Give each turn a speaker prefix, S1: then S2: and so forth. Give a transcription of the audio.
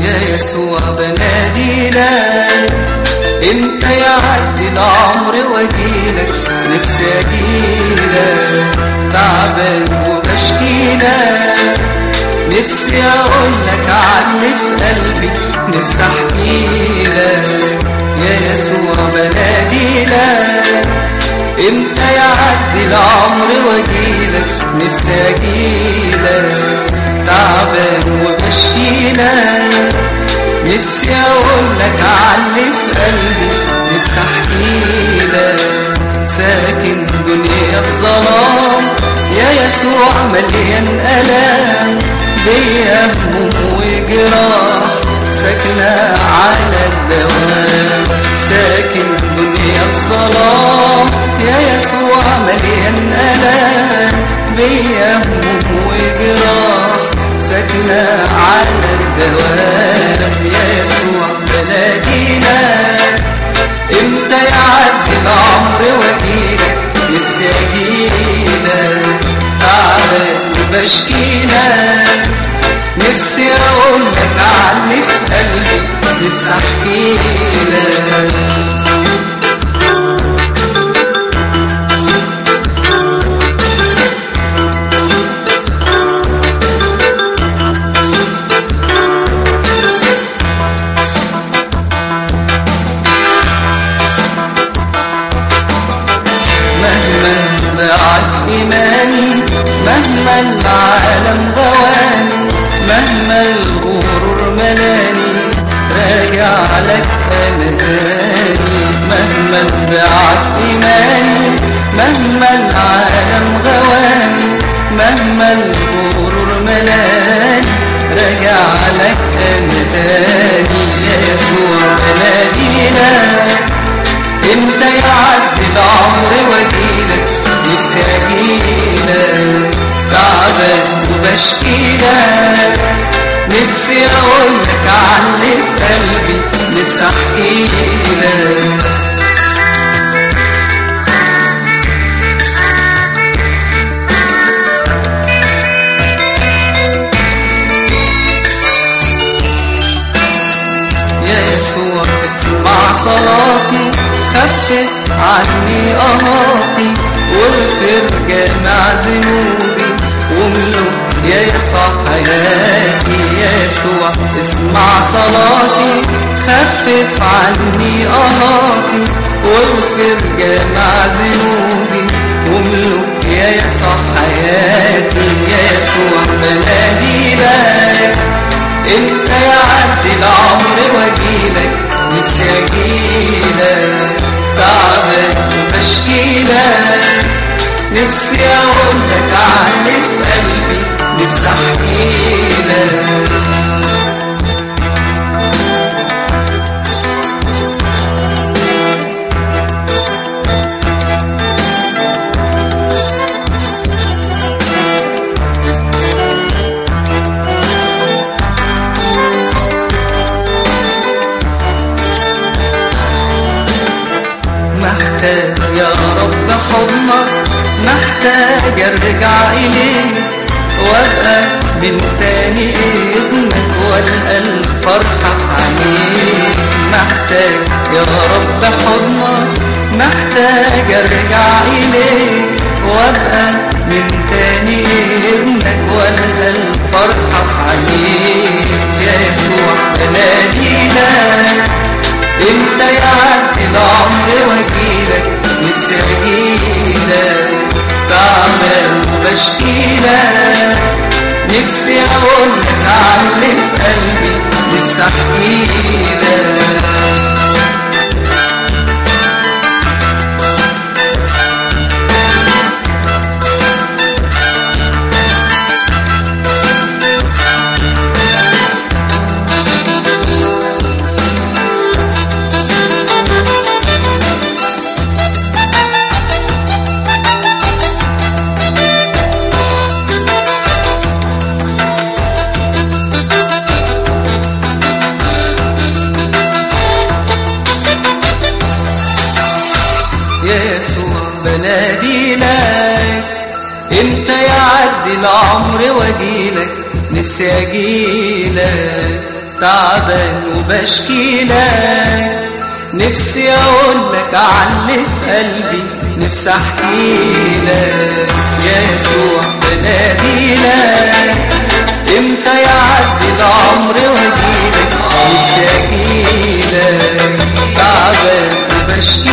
S1: يا يسوع بناديلك امتى يعدي العمر واجيلك نفسي اجيلك تعبان وبشكيلك نفسي اقولك علي في قلبي نفسي احكيلك يا يسوع بناديلك امتى يعدي العمر واجيلك نفسي اجيلك تعبان وبشكيلك نفسي اقولك علي في قلبي نفسي احكيلك ساكن دنيا الظلام يا يسوع مليان الام بيا هموم وجراح ساكنة على الدوام ساكن دنيا الظلام يا يسوع مليان الام بيا هموم وجراح ساكنة على الدوام يا يسوع بلاقيلك امتى يعدي العمر واجيلك نفسي اجيلك تعبان وبشكيلك نفسي اقولك عني في قلبي نفسي احكيلك مهما ضعف إيماني مهما العالم غواني مهما الغرور ملاني راجع لك أنا تاني مهما ضعف إيماني مهما العالم غواني مهما الغرور ملاني راجع لك أنا تاني يا يسوع بناديلك امتى يعدي العمر واجيلك نفسي اجيلك تعبان وبشكيلك نفسي اقولك علي في قلبي نفسي احكيلك يا يسوع اسمع صلاتي خفف عني قهاتي واغفر جميع ذنوبي واملك يا يسوع حياتي يا يسوع اسمع صلاتي خفف عني قهاتي واغفر جميع ذنوبي واملك يا يسوع حياتي يا يسوع بناديلك انت يعدي العمر واجيلك نفسي اجيلك تعبان وبشكيلك نفسي اقولك علي في قلبي نفسي احكيلك محتاج يا رب حضنك محتاج ارجع اليك وابقى من تاني ابنك والقى الفرحة في عينيك محتاج يا رب حضنك محتاج ارجع اليك وابقى من تاني ابنك والقى الفرحة في عينيك يا يسوع بناديلك امتى يعدي العمر واجيلك نفسي اجيلك تعبان وبشكيلك نفسي اقولك علي في قلبي نفسي احكيلك يا يسوع بناديلك امتى يعدي العمر واجيلك نفسي اجيلك تعبان وبشكي لك نفسي اقول لك علي في قلبي نفسي احكي لك يا يسوع بنادي لك امتى يعدي العمر واجيلك نفسي اجيلك تعبان وبشكي